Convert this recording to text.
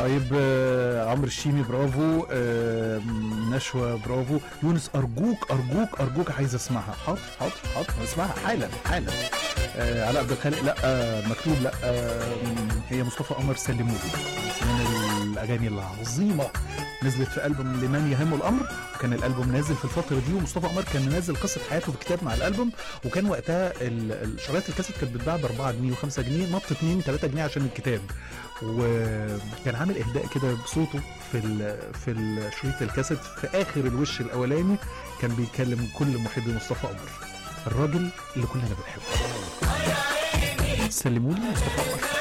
طيب آه، عمرو الشيمي برافو آه، نشوى برافو يونس ارجوك ارجوك ارجوك عايز اسمعها حاضر حاضر حاضر اسمعها حالا حالا آه، علاء عبد الخالق لا آه، مكتوب لا آه، هي مصطفى قمر سلمولي من الاغاني العظيمه نزلت في البوم لمن يهم الامر وكان الالبوم نازل في الفتره دي ومصطفى قمر كان منزل قصه حياته في كتاب مع الالبوم وكان وقتها ال- ال- شرايط الكاسيت كانت بتتباع ب 4 جنيه و5 جنيه نط 2 3 جنيه عشان الكتاب وكان عامل اهداء كده بصوته في ال- في ال- شريط الكاسيت في اخر الوش الاولاني كان بيكلم كل محبي مصطفى قمر الراجل اللي كلنا بنحبه سلموني مصطفى قمر